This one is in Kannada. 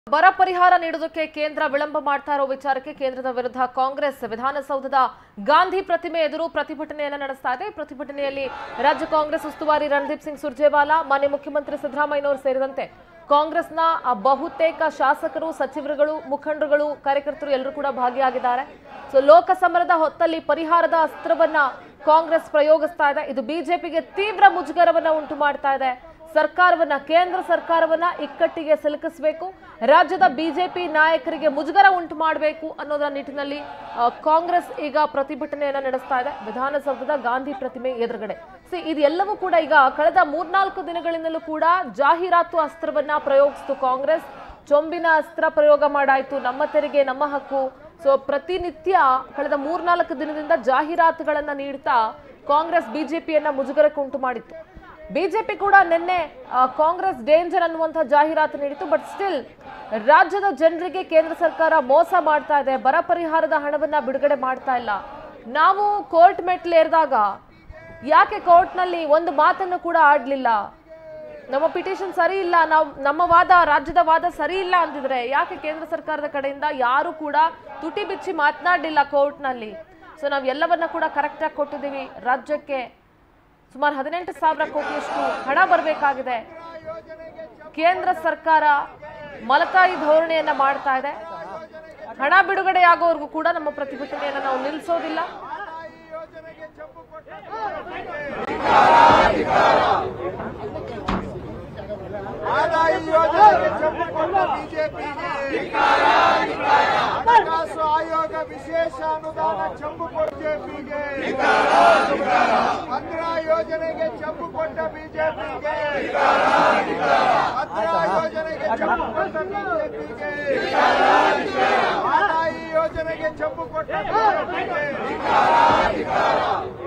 ಬರ ಪರಿಹಾರ ನೀಡುವುದಕ್ಕೆ ಕೇಂದ್ರ ವಿಳಂಬ ಮಾಡ್ತಾ ಇರೋ ವಿಚಾರಕ್ಕೆ ಕೇಂದ್ರದ ವಿರುದ್ಧ ಕಾಂಗ್ರೆಸ್ ವಿಧಾನಸೌಧದ ಗಾಂಧಿ ಪ್ರತಿಮೆ ಎದುರು ಪ್ರತಿಭಟನೆಯನ್ನ ನಡೆಸ್ತಾ ಇದೆ ಪ್ರತಿಭಟನೆಯಲ್ಲಿ ರಾಜ್ಯ ಕಾಂಗ್ರೆಸ್ ಉಸ್ತುವಾರಿ ರಣದೀಪ್ ಸಿಂಗ್ ಸುರ್ಜೇವಾಲಾ ಮಾನ್ಯ ಮುಖ್ಯಮಂತ್ರಿ ಸಿದ್ದರಾಮಯ್ಯನವರು ಸೇರಿದಂತೆ ಕಾಂಗ್ರೆಸ್ನ ಆ ಬಹುತೇಕ ಶಾಸಕರು ಸಚಿವರುಗಳು ಮುಖಂಡರುಗಳು ಕಾರ್ಯಕರ್ತರು ಎಲ್ಲರೂ ಕೂಡ ಭಾಗಿಯಾಗಿದ್ದಾರೆ ಸೊ ಲೋಕಸಮರದ ಹೊತ್ತಲ್ಲಿ ಪರಿಹಾರದ ಅಸ್ತ್ರವನ್ನ ಕಾಂಗ್ರೆಸ್ ಪ್ರಯೋಗಿಸ್ತಾ ಇದೆ ಇದು ಬಿಜೆಪಿಗೆ ತೀವ್ರ ಮುಜುಗರವನ್ನ ಉಂಟು ಮಾಡ್ತಾ ಇದೆ ಸರ್ಕಾರವನ್ನ ಕೇಂದ್ರ ಸರ್ಕಾರವನ್ನ ಇಕ್ಕಟ್ಟಿಗೆ ಸಿಲುಕಿಸಬೇಕು ರಾಜ್ಯದ ಬಿಜೆಪಿ ನಾಯಕರಿಗೆ ಮುಜುಗರ ಉಂಟು ಮಾಡಬೇಕು ಅನ್ನೋದರ ನಿಟ್ಟಿನಲ್ಲಿ ಆ, ಕಾಂಗ್ರೆಸ್ ಈಗ ಪ್ರತಿಭಟನೆಯನ್ನ ನಡೆಸ್ತಾ ಇದೆ ವಿಧಾನಸೌಧದ ಗಾಂಧಿ ಪ್ರತಿಮೆ ಎದುರುಗಡೆ ಸಿ ಇದೆಲ್ಲವೂ ಕೂಡ ಈಗ ಕಳೆದ ಮೂರ್ನಾಲ್ಕು ದಿನಗಳಿಂದಲೂ ಕೂಡ ಜಾಹೀರಾತು ಅಸ್ತ್ರವನ್ನ ಪ್ರಯೋಗಿಸಿತು ಕಾಂಗ್ರೆಸ್ ಚೊಂಬಿನ ಅಸ್ತ್ರ ಪ್ರಯೋಗ ಮಾಡಾಯ್ತು ನಮ್ಮ ತೆರಿಗೆ ನಮ್ಮ ಹಕ್ಕು ಸೊ ಪ್ರತಿನಿತ್ಯ ಕಳೆದ ಮೂರ್ನಾಲ್ಕು ದಿನದಿಂದ ಜಾಹೀರಾತುಗಳನ್ನ ನೀಡ್ತಾ ಕಾಂಗ್ರೆಸ್ ಬಿಜೆಪಿಯನ್ನ ಮುಜುಗರಕ್ಕೆ ಉಂಟು ಮಾಡಿತ್ತು ಬಿಜೆಪಿ ಕೂಡ ನಿನ್ನೆ ಆ, ಕಾಂಗ್ರೆಸ್ ಡೇಂಜರ್ ಅನ್ನುವಂಥ ಜಾಹೀರಾತು ನೀಡಿತು ಬಟ್ ಸ್ಟಿಲ್ ರಾಜ್ಯದ ಜನರಿಗೆ ಕೇಂದ್ರ ಸರ್ಕಾರ ಮೋಸ ಮಾಡ್ತಾ ಇದೆ ಬರ ಪರಿಹಾರದ ಹಣವನ್ನ ಬಿಡುಗಡೆ ಮಾಡ್ತಾ ಇಲ್ಲ ನಾವು ಕೋರ್ಟ್ ಮೆಟ್ಲೇರಿದಾಗ ಯಾಕೆ ಕೋರ್ಟ್ನಲ್ಲಿ ಒಂದು ಮಾತನ್ನು ಕೂಡ ಆಡ್ಲಿಲ್ಲ ನಮ್ಮ ಪಿಟಿಷನ್ ಸರಿ ಇಲ್ಲ ನಾವು ನಮ್ಮ ವಾದ ರಾಜ್ಯದ ವಾದ ಸರಿ ಇಲ್ಲ ಅಂತಿದ್ರೆ ಯಾಕೆ ಕೇಂದ್ರ ಸರ್ಕಾರದ ಕಡೆಯಿಂದ ಯಾರು ಕೂಡ ತುಟಿ ಬಿಚ್ಚಿ ಮಾತನಾಡಲಿಲ್ಲ ಕೋರ್ಟ್ನಲ್ಲಿ ಸೊ ನಾವು ಎಲ್ಲವನ್ನ ಕೂಡ ಕರೆಕ್ಟಾಗಿ ಕೊಟ್ಟಿದ್ದೀವಿ ರಾಜ್ಯಕ್ಕೆ ಸುಮಾರು ಹದಿನೆಂಟು ಸಾವಿರ ಕೋಟಿಯಷ್ಟು ಹಣ ಬರಬೇಕಾಗಿದೆ ಕೇಂದ್ರ ಸರ್ಕಾರ ಮಲತಾಯಿ ಧೋರಣೆಯನ್ನ ಮಾಡ್ತಾ ಇದೆ ಹಣ ಬಿಡುಗಡೆ ಆಗೋವರೆಗೂ ಕೂಡ ನಮ್ಮ ಪ್ರತಿಭಟನೆಯನ್ನ ನಾವು ನಿಲ್ಲಿಸೋದಿಲ್ಲ ಆದಾಯ ಯೋಜನೆಗೆ ಚೆಂಪು ಕೊಟ್ಟ ಬಿಜೆಪಿಗೆ ಹಣಕಾಸು ಆಯೋಗ ವಿಶೇಷ ಅನುದಾನ ಚೆಂಪು ಬಿಜೆಪಿಗೆ ಭದ್ರಾ ಯೋಜನೆಗೆ ಚೆಂಪು ಕೊಟ್ಟ ಬಿಜೆಪಿಗೆ ಭದ್ರಾ ಯೋಜನೆಗೆ ಚೆಂಪು ಕೊಟ್ಟ ಬಿಜೆಪಿಗೆ ಆದಾಯ ಯೋಜನೆಗೆ ಚೆಂಪು ಕೊಟ್ಟ ಬಿಜೆಪಿಗೆ